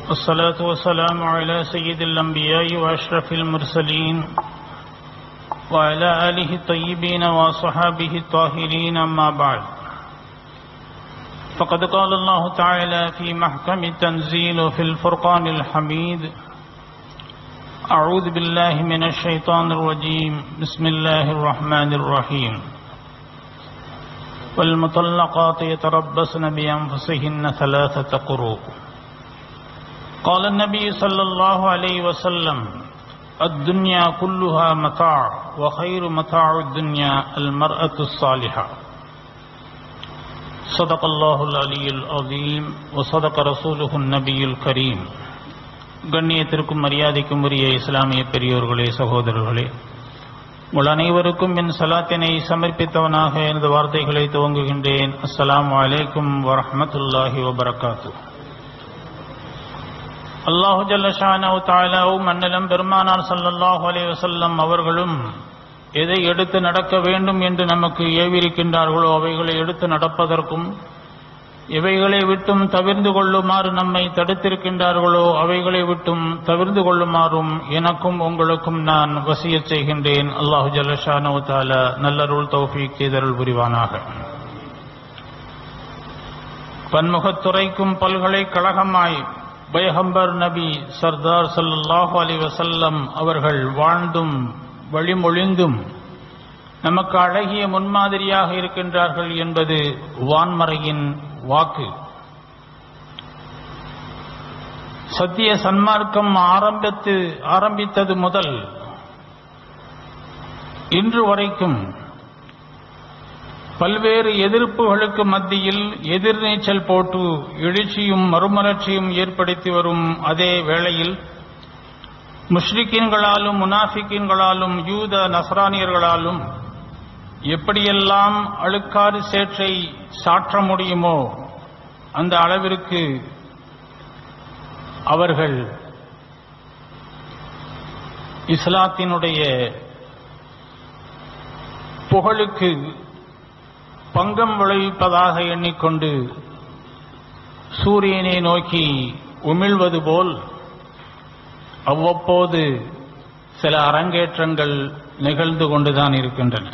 والصلاة والسلام على سيد الأنبياء وأشرف المرسلين وعلى آله الطيبين وصحابه الطاهرين أما بعد فقد قال الله تعالى في محكم التنزيل في الفرقان الحميد أعوذ بالله من الشيطان الرجيم بسم الله الرحمن الرحيم والمطلقات يتربصن بأنفسهن ثلاثة قروء قال النبي صلى الله عليه وسلم الدنيا كلها متاع وخير متاع الدنيا المرأة الصالحة صدق الله العلي العظيم وصدق رسوله النبي الكريم கண்ணியத்திற்கும் மரியாதைக்கும் உரிய இஸ்லாமிய பெரியோர்களே சகோதரர்களே உங்கள் அனைவருக்கும் என் சலாத்தினை சமர்ப்பித்தவனாக எனது வார்த்தைகளை துவங்குகின்றேன் அஸ்ஸலாமு அலைக்கும் வரஹமத்துல்லாஹி வபரகாத்து அல்லாஹு ஜல்லஷானவு தாலாவும் அண்ணலம் பெருமானார் சல்லல்லாஹு அலைஹி வஸல்லம் அவர்களும் எதை எடுத்து நடக்க வேண்டும் என்று நமக்கு ஏவிருக்கின்றார்களோ அவைகளை எடுத்து நடப்பதற்கும் இவைகளை விட்டும் தவிர்ந்து கொள்ளுமாறு நம்மை தடுத்திருக்கின்றார்களோ அவைகளை விட்டும் தவிர்ந்து கொள்ளுமாறும் எனக்கும் உங்களுக்கும் நான் வசிய செய்கின்றேன் அல்லாஹு ஜல்லஷானு தால நல்லருள் தௌஃபீக் செய்தருள் புரிவானாக பன்முகத்துறைக்கும் பல்கலைக்கழகமாய் பயஹம்பர் நபி சர்தார் சல்லாஹூ அலி வசல்லம் அவர்கள் வாழ்ந்தும் வழிமொழிந்தும் நமக்கு அழகிய முன்மாதிரியாக இருக்கின்றார்கள் என்பது வான்மறையின் வாக்கு சத்திய சன்மார்க்கம் ஆரம்பித்து ஆரம்பித்தது முதல் இன்று வரைக்கும் பல்வேறு எதிர்ப்புகளுக்கு மத்தியில் எதிர்நீச்சல் போட்டு எழுச்சியும் மறுமலர்ச்சியும் ஏற்படுத்தி வரும் அதே வேளையில் முஷ்ரிக்கீன்களாலும் முனாஃபிக்கீன்களாலும் யூத நசரானியர்களாலும் எப்படியெல்லாம் அழுக்காறு சேற்றை சாற்ற முடியுமோ அந்த அளவிற்கு அவர்கள் இஸ்லாத்தினுடைய புகழுக்கு பங்கம் விளைவிப்பதாக எண்ணிக்கொண்டு சூரியனை நோக்கி உமிழ்வது போல் அவ்வப்போது சில அரங்கேற்றங்கள் நிகழ்ந்து கொண்டுதான் இருக்கின்றன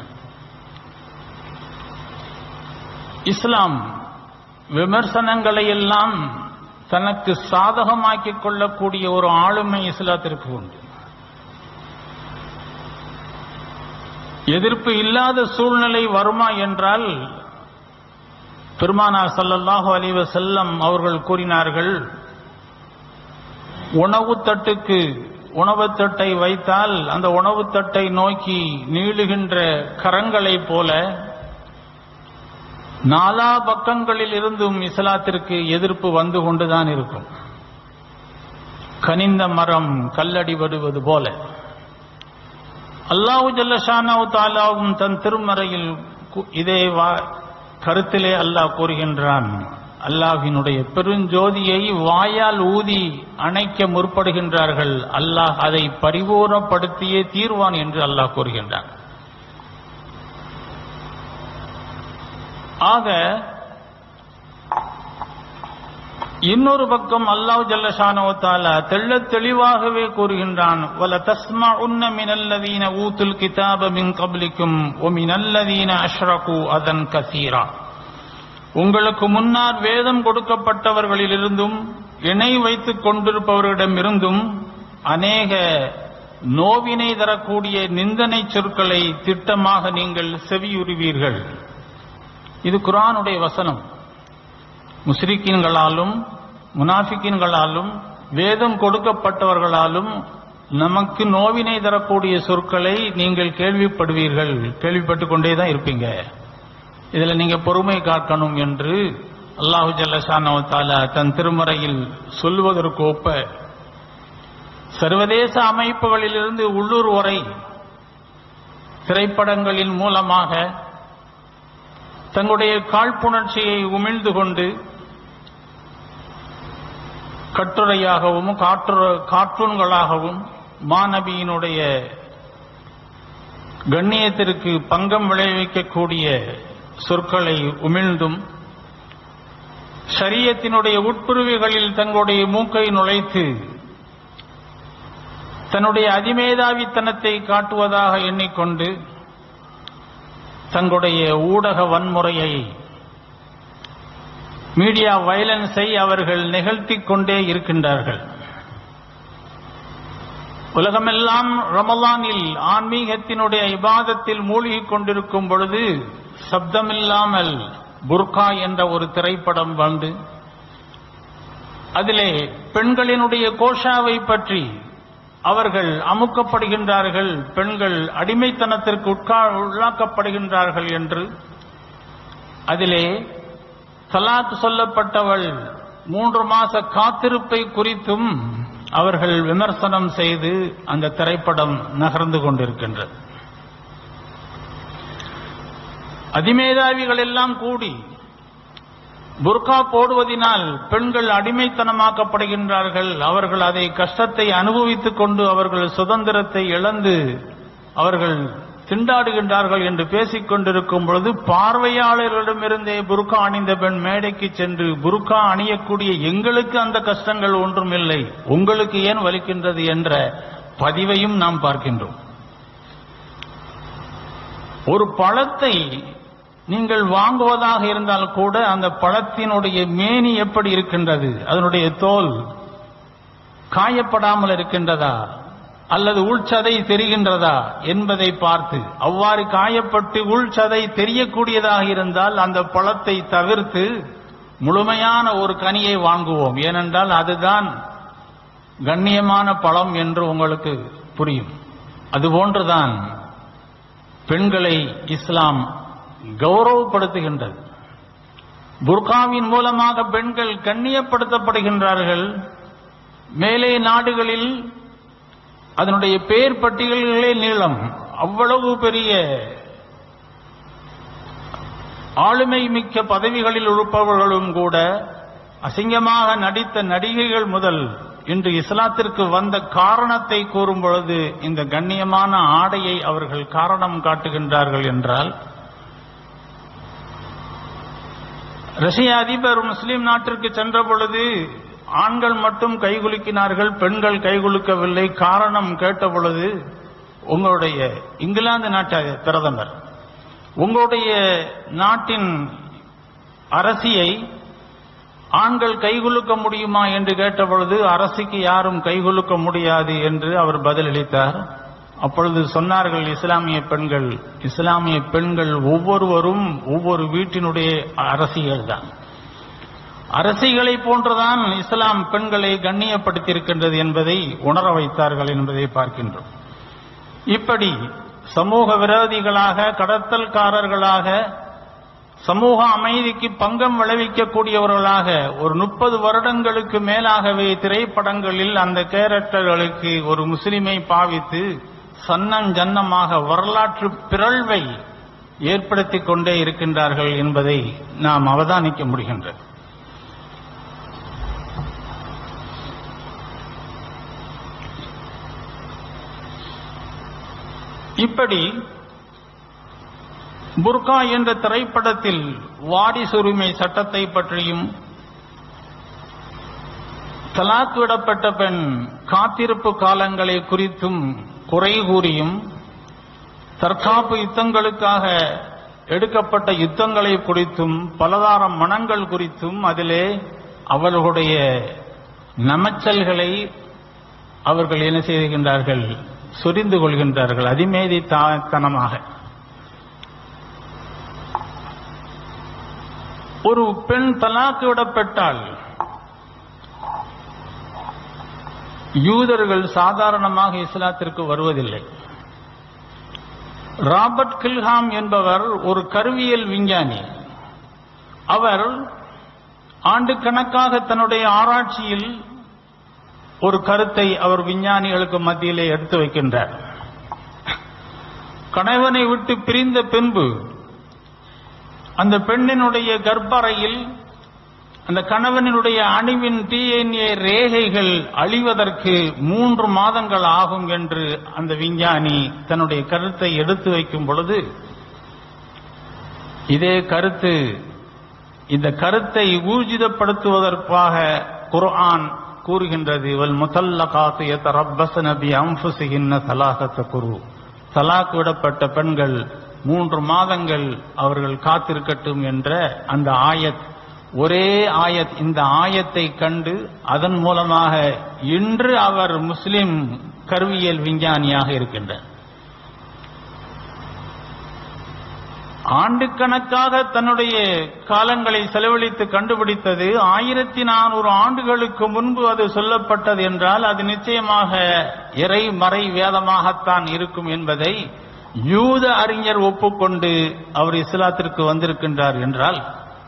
இஸ்லாம் விமர்சனங்களை எல்லாம் தனக்கு சாதகமாக்கிக் கொள்ளக்கூடிய ஒரு ஆளுமை இஸ்லாத்திற்கு உண்டு எதிர்ப்பு இல்லாத சூழ்நிலை வருமா என்றால் பெருமானார் சல்லல்லாஹு அலிவ செல்லம் அவர்கள் கூறினார்கள் உணவு தட்டுக்கு உணவு தட்டை வைத்தால் அந்த உணவு தட்டை நோக்கி நீளுகின்ற கரங்களைப் போல நாலா பக்கங்களில் இருந்தும் இஸ்லாத்திற்கு எதிர்ப்பு வந்து கொண்டுதான் இருக்கும் கனிந்த மரம் கல்லடிபடுவது போல அல்லாஹு ஜல்லஷானாவு தாலாவும் தன் திருமறையில் இதே கருத்திலே அல்லாஹ் கூறுகின்றான் அல்லாஹினுடைய பெருஞ்சோதியை வாயால் ஊதி அணைக்க முற்படுகின்றார்கள் அல்லாஹ் அதை பரிபூர்ணப்படுத்தியே தீர்வான் என்று அல்லாஹ் கூறுகின்றான் ஆக இன்னொரு பக்கம் அல்லாஹ் ஜல்லஷானோத்தால தெள்ள தெளிவாகவே கூறுகின்றான் வல தஸ்மா உன்ன மினல்லதீன ஊத்துல் கிதாப மின் கப்லிக்கும் ஒ மினல்லதீன அஷ்ரகு அதன் கசீரா உங்களுக்கு முன்னால் வேதம் கொடுக்கப்பட்டவர்களிலிருந்தும் இணை வைத்துக் கொண்டிருப்பவர்களிடமிருந்தும் அநேக நோவினை தரக்கூடிய நிந்தனை சொற்களை திட்டமாக நீங்கள் செவியுறுவீர்கள் இது குரானுடைய வசனம் முஸ்ரிக்கின்களாலும் முனாஃபிக்கின்களாலும் வேதம் கொடுக்கப்பட்டவர்களாலும் நமக்கு நோவினை தரக்கூடிய சொற்களை நீங்கள் கேள்விப்படுவீர்கள் கேள்விப்பட்டுக் கொண்டே தான் இருப்பீங்க இதுல நீங்க பொறுமை காக்கணும் என்று அல்லாஹு ஜல்லஷானவத்தால தன் திருமறையில் சொல்வதற்கு ஒப்ப சர்வதேச அமைப்புகளிலிருந்து உள்ளூர் வரை திரைப்படங்களின் மூலமாக தங்களுடைய காழ்ப்புணர்ச்சியை உமிழ்ந்து கொண்டு கட்டுரையாகவும் கார்ட்டூன்களாகவும் மாநபியினுடைய கண்ணியத்திற்கு பங்கம் விளைவிக்கக்கூடிய சொற்களை உமிழ்ந்தும் ஷரியத்தினுடைய உட்பிரிவுகளில் தங்களுடைய மூக்கை நுழைத்து தன்னுடைய அதிமேதாவித்தனத்தை காட்டுவதாக எண்ணிக்கொண்டு தங்களுடைய ஊடக வன்முறையை மீடியா வயலன்ஸை அவர்கள் நிகழ்த்திக் கொண்டே இருக்கின்றார்கள் உலகமெல்லாம் ரமலானில் ஆன்மீகத்தினுடைய இபாதத்தில் மூழ்கிக் கொண்டிருக்கும் பொழுது சப்தமில்லாமல் புர்கா என்ற ஒரு திரைப்படம் வந்து அதிலே பெண்களினுடைய கோஷாவை பற்றி அவர்கள் அமுக்கப்படுகின்றார்கள் பெண்கள் அடிமைத்தனத்திற்கு உட்கா உள்ளாக்கப்படுகின்றார்கள் என்று அதிலே தலாக் சொல்லப்பட்டவள் மூன்று மாச காத்திருப்பை குறித்தும் அவர்கள் விமர்சனம் செய்து அந்த திரைப்படம் நகர்ந்து கொண்டிருக்கின்றது அதிமேதாவிகள் எல்லாம் கூடி புர்கா போடுவதினால் பெண்கள் அடிமைத்தனமாக்கப்படுகின்றார்கள் அவர்கள் அதை கஷ்டத்தை அனுபவித்துக் கொண்டு அவர்கள் சுதந்திரத்தை இழந்து அவர்கள் திண்டாடுகின்றார்கள் என்று பேசிக் கொண்டிருக்கும் பொழுது பார்வையாளர்களிடமிருந்தே புருக்கா அணிந்த பெண் மேடைக்கு சென்று புருக்கா அணியக்கூடிய எங்களுக்கு அந்த கஷ்டங்கள் ஒன்றும் இல்லை உங்களுக்கு ஏன் வலிக்கின்றது என்ற பதிவையும் நாம் பார்க்கின்றோம் ஒரு பழத்தை நீங்கள் வாங்குவதாக இருந்தால் கூட அந்த பழத்தினுடைய மேனி எப்படி இருக்கின்றது அதனுடைய தோல் காயப்படாமல் இருக்கின்றதா அல்லது உள்சதை தெரிகின்றதா என்பதை பார்த்து அவ்வாறு காயப்பட்டு உள்சதை தெரியக்கூடியதாக இருந்தால் அந்த பழத்தை தவிர்த்து முழுமையான ஒரு கனியை வாங்குவோம் ஏனென்றால் அதுதான் கண்ணியமான பழம் என்று உங்களுக்கு புரியும் அதுபோன்றுதான் பெண்களை இஸ்லாம் கௌரவப்படுத்துகின்றது புர்காவின் மூலமாக பெண்கள் கண்ணியப்படுத்தப்படுகின்றார்கள் மேலே நாடுகளில் அதனுடைய பேர் பட்டியல்களே நீளம் அவ்வளவு பெரிய ஆளுமை மிக்க பதவிகளில் இருப்பவர்களும் கூட அசிங்கமாக நடித்த நடிகைகள் முதல் இன்று இஸ்லாத்திற்கு வந்த காரணத்தை கூறும் பொழுது இந்த கண்ணியமான ஆடையை அவர்கள் காரணம் காட்டுகின்றார்கள் என்றால் ரஷ்ய அதிபர் முஸ்லிம் நாட்டிற்கு சென்ற பொழுது ஆண்கள் மட்டும் கைகுலுக்கினார்கள் பெண்கள் கைகுலுக்கவில்லை காரணம் கேட்ட பொழுது உங்களுடைய இங்கிலாந்து நாட்டு பிரதமர் உங்களுடைய நாட்டின் அரசியை ஆண்கள் கைகுலுக்க முடியுமா என்று கேட்ட பொழுது அரசிக்கு யாரும் கைகுலுக்க முடியாது என்று அவர் பதிலளித்தார் அப்பொழுது சொன்னார்கள் இஸ்லாமிய பெண்கள் இஸ்லாமிய பெண்கள் ஒவ்வொருவரும் ஒவ்வொரு வீட்டினுடைய அரசியல் தான் அரசிகளை போன்றுதான் இஸ்லாம் பெண்களை கண்ணியப்படுத்தியிருக்கின்றது என்பதை உணர வைத்தார்கள் என்பதை பார்க்கின்றோம் இப்படி சமூக விரோதிகளாக கடத்தல்காரர்களாக சமூக அமைதிக்கு பங்கம் விளைவிக்கக்கூடியவர்களாக ஒரு முப்பது வருடங்களுக்கு மேலாகவே திரைப்படங்களில் அந்த கேரக்டர்களுக்கு ஒரு முஸ்லிமை பாவித்து சன்னஞ்சன்னமாக வரலாற்று பிறழ்வை ஏற்படுத்திக் கொண்டே இருக்கின்றார்கள் என்பதை நாம் அவதானிக்க முடிகின்றது இப்படி புர்கா என்ற திரைப்படத்தில் வாரிசுரிமை சட்டத்தை பற்றியும் தலாக் விடப்பட்ட பெண் காத்திருப்பு காலங்களை குறித்தும் குறை கூறியும் தற்காப்பு யுத்தங்களுக்காக எடுக்கப்பட்ட யுத்தங்களை குறித்தும் பலதாரம் மனங்கள் குறித்தும் அதிலே அவர்களுடைய நமச்சல்களை அவர்கள் என்ன செய்கின்றார்கள் சொரிந்து கொள்கின்றார்கள் அதிமேதி தனமாக ஒரு பெண் தலாக்கு விடப்பட்டால் யூதர்கள் சாதாரணமாக இஸ்லாத்திற்கு வருவதில்லை ராபர்ட் கில்ஹாம் என்பவர் ஒரு கருவியல் விஞ்ஞானி அவர் ஆண்டு கணக்காக தன்னுடைய ஆராய்ச்சியில் ஒரு கருத்தை அவர் விஞ்ஞானிகளுக்கு மத்தியிலே எடுத்து வைக்கின்றார் கணவனை விட்டு பிரிந்த பின்பு அந்த பெண்ணினுடைய கர்ப்பறையில் அந்த கணவனினுடைய அணுவின் டிஎன்ஏ ரேகைகள் அழிவதற்கு மூன்று மாதங்கள் ஆகும் என்று அந்த விஞ்ஞானி தன்னுடைய கருத்தை எடுத்து வைக்கும் பொழுது இதே கருத்து இந்த கருத்தை ஊர்ஜிதப்படுத்துவதற்காக குர்ஆன் கூறுகின்றது வல் முதல்லகாத்து யதரப்பஸ்ன பி அன்ஃபுஸிஹின்ன ஸலாஸத குரு தலாக் விடப்பட்ட பெண்கள் மூன்று மாதங்கள் அவர்கள் காத்திருக்கட்டும் என்ற அந்த ஆயத் ஒரே ஆயத் இந்த ஆயத்தை கண்டு அதன் மூலமாக இன்று அவர் முஸ்லிம் கருவியல் விஞ்ஞானியாக இருக்கின்றார் ஆண்டுக்கணக்காக தன்னுடைய காலங்களை செலவழித்து கண்டுபிடித்தது ஆயிரத்தி நானூறு ஆண்டுகளுக்கு முன்பு அது சொல்லப்பட்டது என்றால் அது நிச்சயமாக இறை மறை வேதமாகத்தான் இருக்கும் என்பதை யூத அறிஞர் ஒப்புக்கொண்டு அவர் இஸ்லாத்திற்கு வந்திருக்கின்றார் என்றால்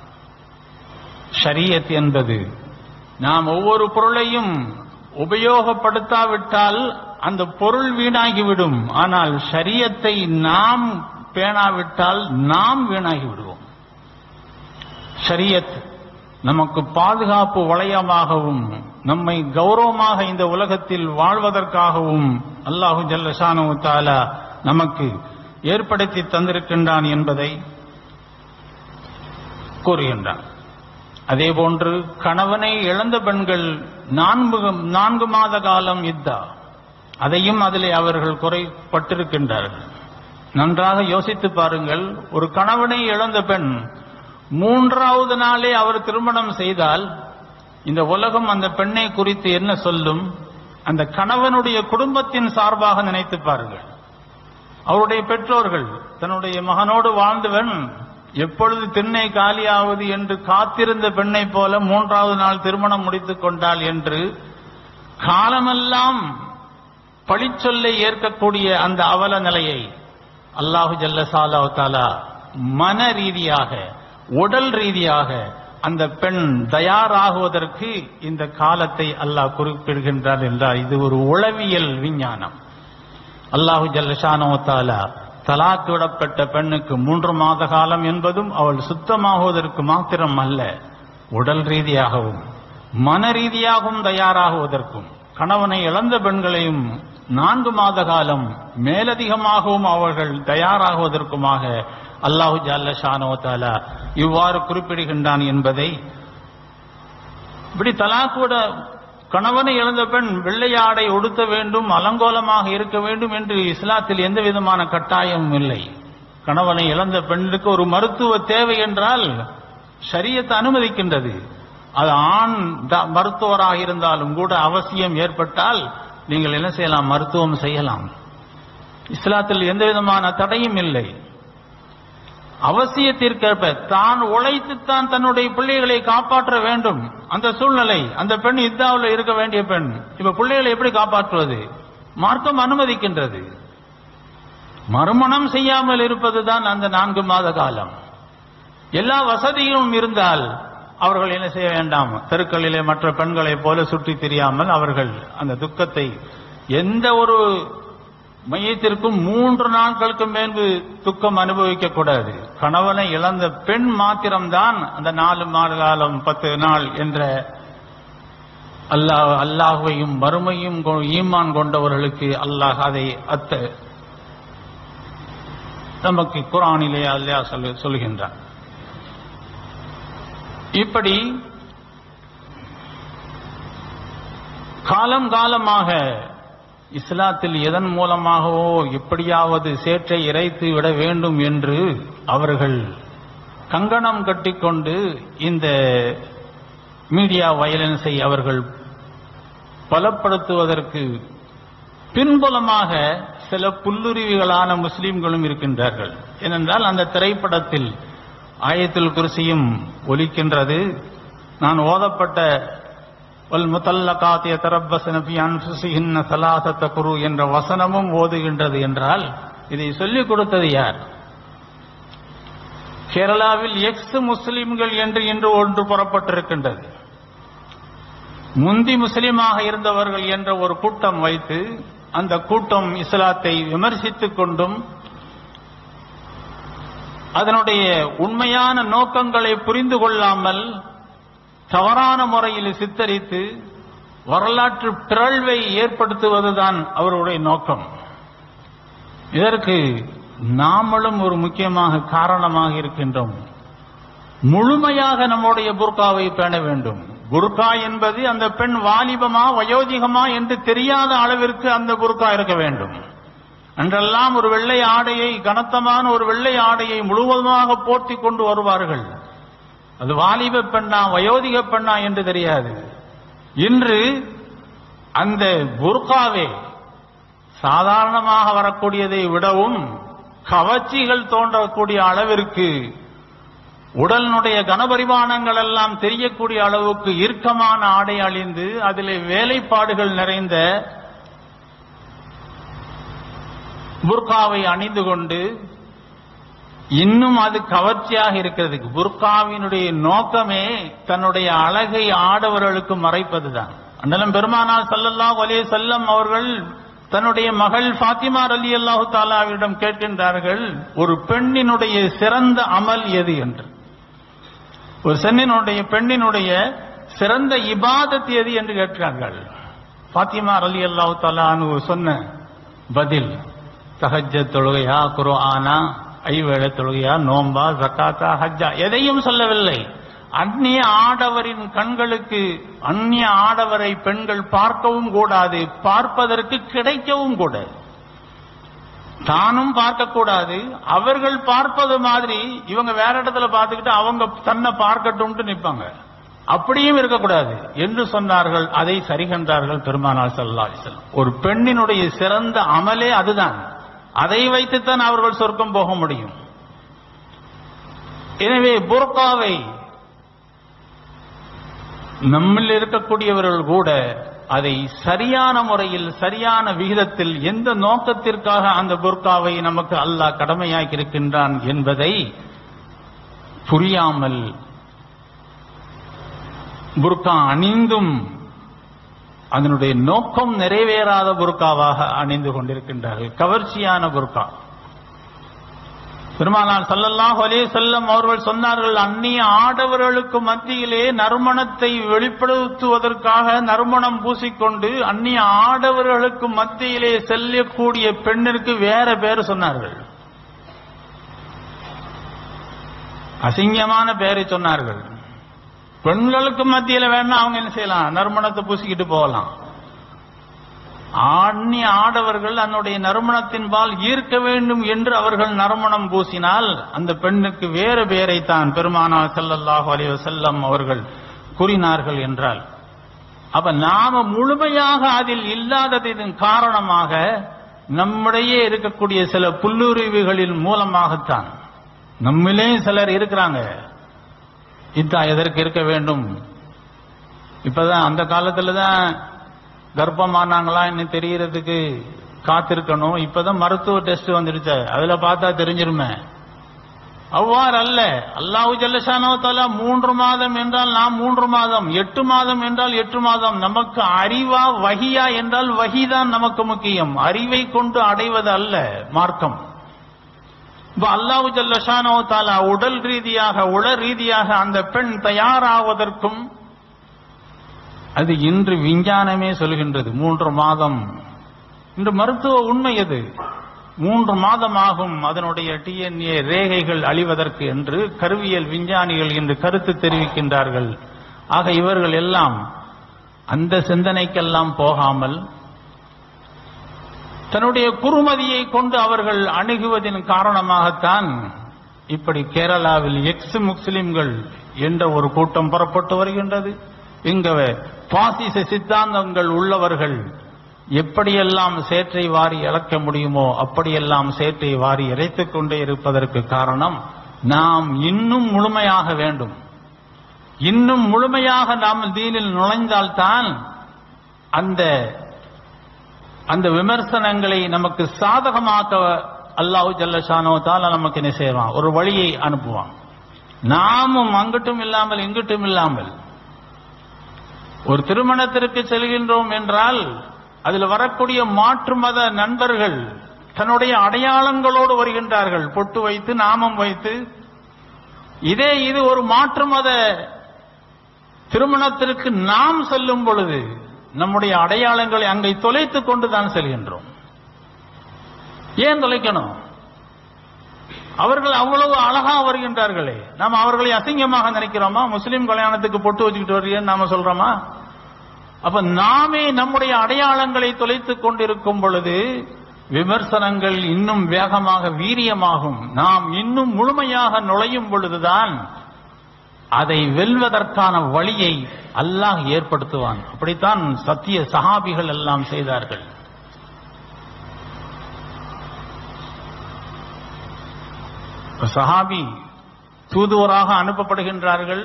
ஷரியத் என்பது நாம் ஒவ்வொரு பொருளையும் உபயோகப்படுத்தாவிட்டால் அந்த பொருள் வீணாகிவிடும் ஆனால் ஷரியத்தை நாம் பேணாவிட்டால் நாம் வீணாகி விடுவோம் ஷரியத் நமக்கு பாதுகாப்பு வளையமாகவும் நம்மை கௌரவமாக இந்த உலகத்தில் வாழ்வதற்காகவும் அல்லாஹு ஜல்லஷானு தாலா நமக்கு ஏற்படுத்தி தந்திருக்கின்றான் என்பதை கூறுகின்றான் அதேபோன்று கணவனை இழந்த பெண்கள் நான்கு நான்கு மாத காலம் இத்தா அதையும் அதிலே அவர்கள் குறைப்பட்டிருக்கின்றார்கள் நன்றாக யோசித்து பாருங்கள் ஒரு கணவனை இழந்த பெண் மூன்றாவது நாளே அவர் திருமணம் செய்தால் இந்த உலகம் அந்த பெண்ணை குறித்து என்ன சொல்லும் அந்த கணவனுடைய குடும்பத்தின் சார்பாக நினைத்து பாருங்கள் அவருடைய பெற்றோர்கள் தன்னுடைய மகனோடு வாழ்ந்தவன் எப்பொழுது திண்ணை காலியாவது என்று காத்திருந்த பெண்ணை போல மூன்றாவது நாள் திருமணம் முடித்துக் கொண்டாள் என்று காலமெல்லாம் பழிச்சொல்லை ஏற்கக்கூடிய அந்த அவல நிலையை அல்லாஹு ஜல்லசாலா தாலா மன ரீதியாக உடல் ரீதியாக அந்த பெண் தயாராகுவதற்கு இந்த காலத்தை அல்லாஹ் குறிப்பிடுகின்றார் என்றால் இது ஒரு உளவியல் விஞ்ஞானம் அல்லாஹு ஜல்லஷானோ தாலா தலாக் விடப்பட்ட பெண்ணுக்கு மூன்று மாத காலம் என்பதும் அவள் சுத்தமாகுவதற்கு மாத்திரம் அல்ல உடல் ரீதியாகவும் மன ரீதியாகவும் தயாராகுவதற்கும் கணவனை இழந்த பெண்களையும் நான்கு மாத காலம் மேலதிகமாகவும் அவர்கள் தயாராகுவதற்குமாக அல்லாஹு ஜல்ல ஷானோ தாலா இவ்வாறு குறிப்பிடுகின்றான் என்பதை இப்படி தலாக்கூட கணவனை இழந்த பெண் வெள்ளையாடை உடுத்த வேண்டும் அலங்கோலமாக இருக்க வேண்டும் என்று இஸ்லாத்தில் எந்த விதமான கட்டாயமும் இல்லை கணவனை இழந்த பெண்ணுக்கு ஒரு மருத்துவ தேவை என்றால் ஷரியத்தை அனுமதிக்கின்றது அது ஆண் த- மருத்துவராக இருந்தாலும் கூட அவசியம் ஏற்பட்டால் நீங்கள் என்ன செய்யலாம் மருத்துவம் செய்யலாம் இஸ்லாத்தில் எந்த விதமான தடையும் இல்லை அவசியத்திற்கேற்ப தான் உழைத்துத்தான் தன்னுடைய பிள்ளைகளை காப்பாற்ற வேண்டும் அந்த சூழ்நிலை அந்த பெண் இத்தாவில் இருக்க வேண்டிய பெண் இப்ப பிள்ளைகளை எப்படி காப்பாற்றுவது மார்க்கம் அனுமதிக்கின்றது மறுமணம் செய்யாமல் இருப்பதுதான் அந்த நான்கு மாத காலம் எல்லா வசதியும் இருந்தால் அவர்கள் என்ன செய்ய வேண்டாம் தெருக்களிலே மற்ற பெண்களைப் போல சுற்றித் திரியாமல் அவர்கள் அந்த துக்கத்தை எந்த ஒரு மையத்திற்கும் மூன்று நாட்களுக்கு மேன்பு துக்கம் அனுபவிக்க கூடாது கணவனை இழந்த பெண் மாத்திரம்தான் அந்த நாலு மாத காலம் பத்து நாள் என்ற அல்லாஹ் அல்லாஹுவையும் மறுமையும் கொ- ஈமான் கொண்டவர்களுக்கு அல்லாஹ் அதை அத்த நமக்கு குரானிலே அல்லாஹ் சொல்லு சொல்கின்றான் இப்படி காலம் காலமாக இஸ்லாத்தில் எதன் மூலமாகவோ எப்படியாவது சேற்றை இறைத்து விட வேண்டும் என்று அவர்கள் கங்கணம் கட்டிக்கொண்டு இந்த மீடியா வயலன்ஸை அவர்கள் பலப்படுத்துவதற்கு பின்புலமாக சில புல்லுருவிகளான முஸ்லிம்களும் இருக்கின்றார்கள் ஏனென்றால் அந்த திரைப்படத்தில் ஆயத்தில் குருசியும் ஒலிக்கின்றது நான் ஓதப்பட்ட வல் முத்தல்லகாத் யதரப்பஸ்ன ஃபி அன்ஃபுஸிஹின்ன ஸலாஸத குரு என்ற வசனமும் ஓதுகின்றது என்றால் இதை சொல்லிக் கொடுத்தது யார் கேரளாவில் எக்ஸ் முஸ்லிம்கள் என்று இன்று ஒன்று புறப்பட்டிருக்கின்றது முந்தி முஸ்லிமாக இருந்தவர்கள் என்ற ஒரு கூட்டம் வைத்து அந்த கூட்டம் இஸ்லாத்தை விமர்சித்துக் கொண்டும் அதனுடைய உண்மையான நோக்கங்களை புரிந்து கொள்ளாமல் தவறான முறையில் சித்தரித்து வரலாற்று பிறழ்வை ஏற்படுத்துவதுதான் அவருடைய நோக்கம் இதற்கு நாமளும் ஒரு முக்கியமாக காரணமாக இருக்கின்றோம் முழுமையாக நம்முடைய புர்காவை பேண வேண்டும் புர்கா என்பது அந்த பெண் வாலிபமா வயோதிகமா என்று தெரியாத அளவிற்கு அந்த புர்கா இருக்க வேண்டும் அன்றெல்லாம் ஒரு வெள்ளை ஆடையை கனத்தமான ஒரு வெள்ளை ஆடையை முழுவதுமாக போர்த்தி கொண்டு வருவார்கள் அது வாலிப பெண்ணா வயோதிக பெண்ணா என்று தெரியாது இன்று அந்த புர்காவே சாதாரணமாக வரக்கூடியதை விடவும் கவர்ச்சிகள் தோன்றக்கூடிய அளவிற்கு உடலினுடைய கனபரிமாணங்கள் எல்லாம் தெரியக்கூடிய அளவுக்கு இறுக்கமான ஆடை அழிந்து அதிலே வேலைப்பாடுகள் நிறைந்த புர்காவை அணிந்து கொண்டு இன்னும் அது கவர்ச்சியாக இருக்கிறது புர்காவினுடைய நோக்கமே தன்னுடைய அழகை ஆடவர்களுக்கு மறைப்பதுதான் அண்ணலம் பெருமானார் ஸல்லல்லாஹு அலைஹி செல்லம் அவர்கள் தன்னுடைய மகள் ஃபாத்திமா ரலி அல்லாஹு தாலாவிடம் கேட்கின்றார்கள் ஒரு பெண்ணினுடைய சிறந்த அமல் எது என்று ஒரு சென்னினுடைய பெண்ணினுடைய சிறந்த இபாதத் எது என்று கேட்கிறார்கள் ஃபாத்திமா ரலி அல்லாஹு தாலானு சொன்ன பதில் தஹஜ்ஜ தொழுகையா குர்ஆனா ஐவேளை தொழுகையா நோம்பா ஜக்காத்தா ஹஜ்ஜா எதையும் சொல்லவில்லை அந்நிய ஆடவரின் கண்களுக்கு அந்நிய ஆடவரை பெண்கள் பார்க்கவும் கூடாது பார்ப்பதற்கு கிடைக்கவும் கூடாது தானும் பார்க்கக்கூடாது அவர்கள் பார்ப்பது மாதிரி இவங்க வேற இடத்துல பார்த்துக்கிட்டு அவங்க தன்னை பார்க்கட்டும்ட்டு நிற்பாங்க அப்படியும் இருக்கக்கூடாது என்று சொன்னார்கள் அதை சரிகண்டார்கள் பெருமானார் ஸல்லல்லாஹு அலைஹி வஸல்லம் ஒரு பெண்ணினுடைய சிறந்த அமலே அதுதான் அதை வைத்துத்தான் அவர்கள் சொர்க்கம் போக முடியும் எனவே புர்காவை நம்மில் இருக்கக்கூடியவர்கள் கூட அதை சரியான முறையில் சரியான விகிதத்தில் எந்த நோக்கத்திற்காக அந்த புர்காவை நமக்கு அல்லாஹ் கடமையாக்கி இருக்கின்றான் என்பதை புரியாமல் புர்கா அணிந்தும் அதனுடைய நோக்கம் நிறைவேறாத புர்காவாக அணிந்து கொண்டிருக்கின்றார்கள் கவர்ச்சியான புர்கா பெருமானார் ஸல்லல்லாஹு அலைஹி செல்லம் அவர்கள் சொன்னார்கள் அந்நிய ஆடவர்களுக்கு மத்தியிலே நறுமணத்தை வெளிப்படுத்துவதற்காக நறுமணம் பூசிக்கொண்டு அந்நிய ஆடவர்களுக்கு மத்தியிலே செல்லக்கூடிய பெண்ணிற்கு வேற பேர் சொன்னார்கள் அசிங்கமான பெயரை சொன்னார்கள் பெண்களுக்கு மத்தியில வேணா அவங்க என்ன செய்யலாம் நறுமணத்தை பூசிக்கிட்டு போகலாம் அந்நிய ஆடவர்கள் அதனுடைய நறுமணத்தின்பால் ஈர்க்க வேண்டும் என்று அவர்கள் நறுமணம் பூசினால் அந்த பெண்ணுக்கு வேறு பெயரைத்தான் பெருமானார் ஸல்லல்லாஹு அலைஹி வஸல்லம் அவர்கள் கூறினார்கள் என்றால் அப்ப நாம முழுமையாக அதில் இல்லாததின் காரணமாக நம்மிடையே இருக்கக்கூடிய சில புல்லுரிவுகளின் மூலமாகத்தான் நம்மிலே சிலர் இருக்கிறாங்க இதான் எதற்கு இருக்க வேண்டும் இப்பதான் அந்த காலத்துல தான் கர்ப்பமானாங்களா இன்னும் தெரியறதுக்கு காத்திருக்கணும் இப்பதான் மருத்துவ டெஸ்ட் வந்துடுச்சு அதுல பார்த்தா தெரிஞ்சிருமே அவ்வாறு அல்ல அல்லாஹு ஜல்லஷானோ தாலா மூன்று மாதம் என்றால் நாம் மூன்று மாதம் எட்டு மாதம் என்றால் எட்டு மாதம் நமக்கு அறிவா வகியா என்றால் வகிதான் நமக்கு முக்கியம் அறிவை கொண்டு அடைவது அல்ல மார்க்கம் இப்ப அல்லாஹு ஜல்லஷானோ தாலா உடல் ரீதியாக உள ரீதியாக அந்த பெண் தயாராவதற்கும் அது இன்று விஞ்ஞானமே சொல்கின்றது மூன்று மாதம் இன்று மருத்துவ உண்மை அது மூன்று மாதம் ஆகும் அதனுடைய டிஎன்ஏ ரேகைகள் அழிவதற்கு என்று கருவியல் விஞ்ஞானிகள் இன்று கருத்து தெரிவிக்கின்றார்கள் ஆக இவர்கள் எல்லாம் அந்த சிந்தனைக்கெல்லாம் போகாமல் தன்னுடைய குறுமதியை கொண்டு அவர்கள் அணுகுவதின் காரணமாகத்தான் இப்படி கேரளாவில் எக்ஸ் முஸ்லிம்கள் என்ற ஒரு கூட்டம் புறப்பட்டு வருகின்றது இங்க பாசிச சித்தாந்தங்கள் உள்ளவர்கள் எப்படியெல்லாம் சேற்றை வாரி இழக்க முடியுமோ அப்படியெல்லாம் சேற்றை வாரி இறைத்துக் கொண்டே இருப்பதற்கு காரணம் நாம் இன்னும் முழுமையாக வேண்டும் இன்னும் முழுமையாக நாம் தீனில் நுழைந்தால்தான் அந்த அந்த விமர்சனங்களை நமக்கு சாதகமாக்க அல்லாஹு ஜல்லஷானோ தால நமக்கு என்ன செய்வான் ஒரு வழியை அனுப்புவான் நாமும் அங்கிட்டும் இல்லாமல் இங்கிட்டும் இல்லாமல் ஒரு திருமணத்திற்கு செல்கின்றோம் என்றால் அதில் வரக்கூடிய மாற்று மத நண்பர்கள் தன்னுடைய அடையாளங்களோடு வருகின்றார்கள் பொட்டு வைத்து நாமம் வைத்து இதே இது ஒரு மாற்று மத திருமணத்திற்கு நாம் செல்லும் பொழுது நம்முடைய அடையாளங்களை அங்கே தொலைத்துக் கொண்டு தான் செல்கின்றோம் ஏன் தொலைக்கணும் அவர்கள் அவ்வளவு அழகா வருகின்றார்களே நாம் அவர்களை அசிங்கமாக நினைக்கிறோமா முஸ்லிம் கல்யாணத்துக்கு பொட்டு வச்சுக்கிட்டு வர்றீங்கன்னு நாம சொல்றோமா அப்ப நாமே நம்முடைய அடையாளங்களை தொலைத்துக் கொண்டிருக்கும் பொழுது விமர்சனங்கள் இன்னும் வேகமாக வீரியமாகும் நாம் இன்னும் முழுமையாக நுழையும் பொழுதுதான் அதை வெல்வதற்கான வழியை அல்லாஹ் ஏற்படுத்துவான் அப்படித்தான் சத்திய சஹாபிகள் எல்லாம் செய்தார்கள் சஹாபி தூதுவராக அனுப்பப்படுகின்றார்கள்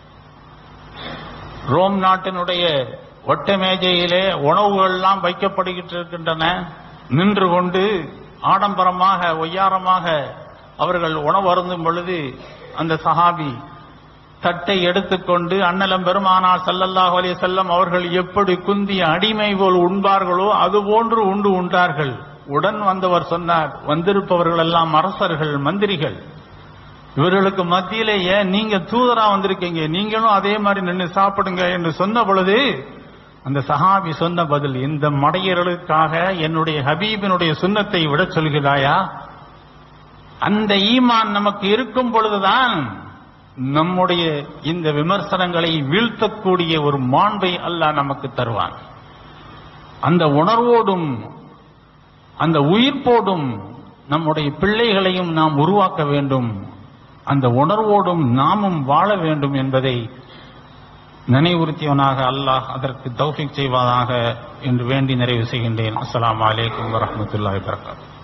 ரோம் நாட்டினுடைய ஒட்ட மேஜையிலே உணவுகள் எல்லாம் வைக்கப்படுகிட்டு இருக்கின்றன நின்று கொண்டு ஆடம்பரமாக ஒய்யாரமாக அவர்கள் உணவு அருந்தும் பொழுது அந்த சஹாபி தட்டை எடுத்துக்கொண்டு அன்னலம் பெருமானார் ஸல்லல்லாஹு அலைஹி வஸல்லம் அவர்கள் எப்படி குந்திய அடிமை போல் உண்பார்களோ அதுபோன்று உண்டு உண்டார்கள் உடன் வந்தவர் சொன்னார் வந்திருப்பவர்கள் எல்லாம் அரசர்கள் மந்திரிகள் இவர்களுக்கு மத்தியிலே ஏன் நீங்க தூதரா வந்திருக்கீங்க நீங்களும் அதே மாதிரி நின்று சாப்பிடுங்க என்று சொன்ன பொழுது அந்த சஹாபி சொன்ன பதில் இந்த மடையர்களுக்காக என்னுடைய ஹபீபினுடைய சுண்ணத்தை விட சொல்கிறாயா அந்த ஈமான் நமக்கு இருக்கும் பொழுதுதான் நம்முடைய இந்த விமர்சனங்களை வீழ்த்தக்கூடிய ஒரு மாண்பை அல்லாஹ் நமக்கு தருவான் அந்த உணர்வோடும் அந்த உயிர்ப்போடும் நம்முடைய பிள்ளைகளையும் நாம் உருவாக்க வேண்டும் அந்த உணர்வோடும் நாமும் வாழ வேண்டும் என்பதை நினைவுறுத்தியவனாக அல்லாஹ் அதற்கு தௌஃபிக் செய்வதாக என்று வேண்டி நிறைவு செய்கின்றேன் அஸ்ஸலாமு அலைக்கும் வரஹ்மத்துல்லாஹி வபரகாத்துஹு